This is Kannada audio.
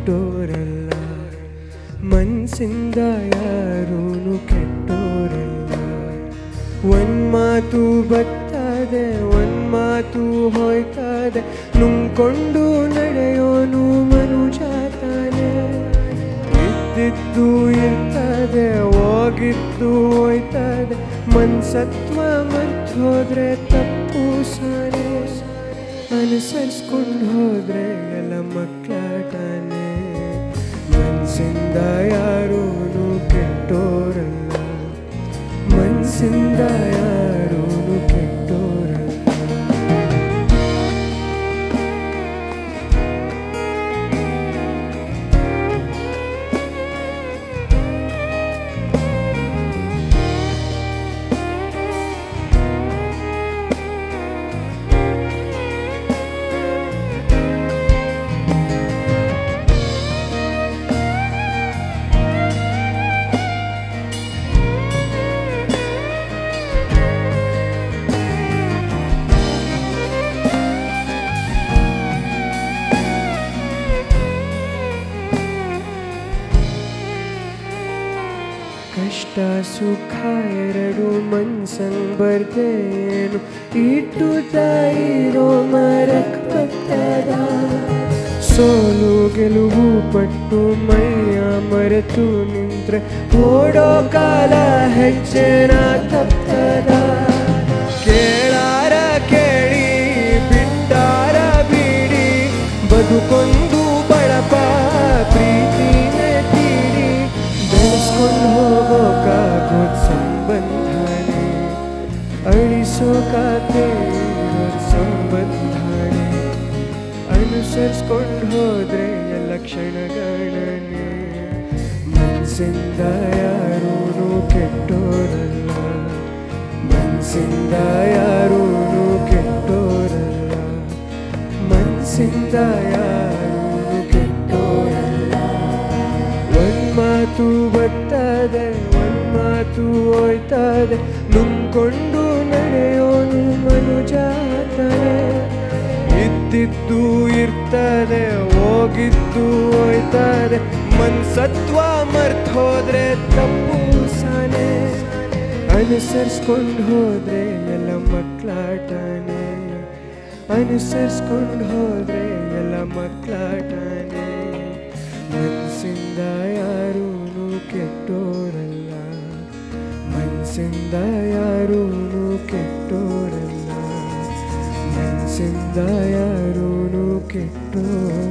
ಕೆಟ್ಟೋರಲ್ಲ ಮನ್ಸಿಂದ ಯಾರೂನು ಕೆಟ್ಟೋರಲ್ಲ ಒಂದ್ ಮಾತು ಬರ್ತದೆ ಒಂದ್ ಮಾತು ಹೋಯ್ತದೆ ನುಂಗ್ಕೊಂಡು ನಡೆಯೋನು ಮನುಜ ತಾನೆ ಇದ್ದಿದ್ದು ಇರ್ತದೆ ಹೋಗಿದ್ದು ಹೋಯ್ತದೆ ಮನ್ಸತ್ವ ಮರ್ತೋದ್ರೆ ತಪ್ಪು ಸಾನೆ ಅನುಸರಿಸ್ಕೊಂಡು ಹೋದ್ರೆ ಎಲ್ಲ ಮಕ್ಕಳಾಟನೆ ಮನ್ಸಿಂದ ಯಾರೂನು ಕೆಟ್ಟೋರಲ್ಲ ಮನ್ಸಿಂದ ಯಾರೂನು ಕೆಟ್ಟೋರಲ್ಲ ಕಷ್ಟ ಸುಖ ಎರಡು ಮನ್ಸಂಗ್ ಬರ್ದೇನು ಇಟ್ಟು ತಾಯಿರೋ ಮರಕ್ ಬರ್ತದ ಸೋಲು ಗೆಲುವು ಪಟ್ಟು ಮೈಯ ಮರೆತು ನಿಂತ್ರೆ ಓಡೋ ಕಾಲ ಹೆಜ್ಜೆನ ತಪ್ತದ ಕೇಳಾರ ಕೇಳಿ ಬಿಟ್ಟಾರ ಬಿಡಿ ಬದುಕೊಂದು ಬಳಪ ಪ್ರೀತಿನೇ ತೀಡಿ ಬೆಳೆಸ್ಕೊಂಡು ಹೋಗೋಕ್ಕಾಗೋದ್ ಸಂಬಂಧನೇ ಅಳಿಸೋಕಾತೆ ಸಂಬಂಧನೇ ಅನುಸರಿಸ್ಕೊಂಡು ಹೋದ್ರೆ ಎಲ್ಲ ಕ್ಷಣಗಳನ್ನೇ ಮನಸ್ಸಿಂದ ಯಾರೂನು ಕೆಟ್ಟೋರಲ್ಲ ಮನಸ್ಸಿಂದ ಯಾರೂನು ಕೆಟ್ಟೋರಲ್ಲ ಮನಸ್ಸಿಂದ ಯಾರೂನು ಕೆಟ್ಟೋರಲ್ಲ ಒಂದ್ ಮಾತು ಬರ್ತದೆ ಒಂದ್ ಮಾತು ಹೋಯ್ತದೆ ನುಂಗ್ಕೊಂಡು ನಡೆಯೋನು ಮನುಜಾತನೆ ಇದ್ದಿದ್ದು ಇರ್ತದೆ ಹೋಗಿದ್ದು ಹೋಯ್ತದೆ ಮನ್ಸತ್ವ ಮರ್ತ್ ಹೋದ್ರೆ ತಪ್ಪು ಸಾನೆ ಅನುಸರಿಸ್ಕೊಂಡು ಹೋದ್ರೆ ಎಲ್ಲ ಮಕ್ಕಳಾಟನೆ ಅನುಸರಿಸ್ಕೊಂಡು ಹೋದ್ರೆ ಎಲ್ಲ ಮಕ್ಕಳಾಟನೆ ಮನಸ್ಸಿಂದ ಯಾರೂನು ಕೆಟ್ಟೋರಲ್ಲ ಮನಸ್ಸಿಂದ ಯಾರೂನು ಕೆಟ್ಟೋರಲ್ಲ ಮನಸ್ಸಿಂದ ಯಾರೂನು ಕೆಟ್ಟೋರಲ್ಲ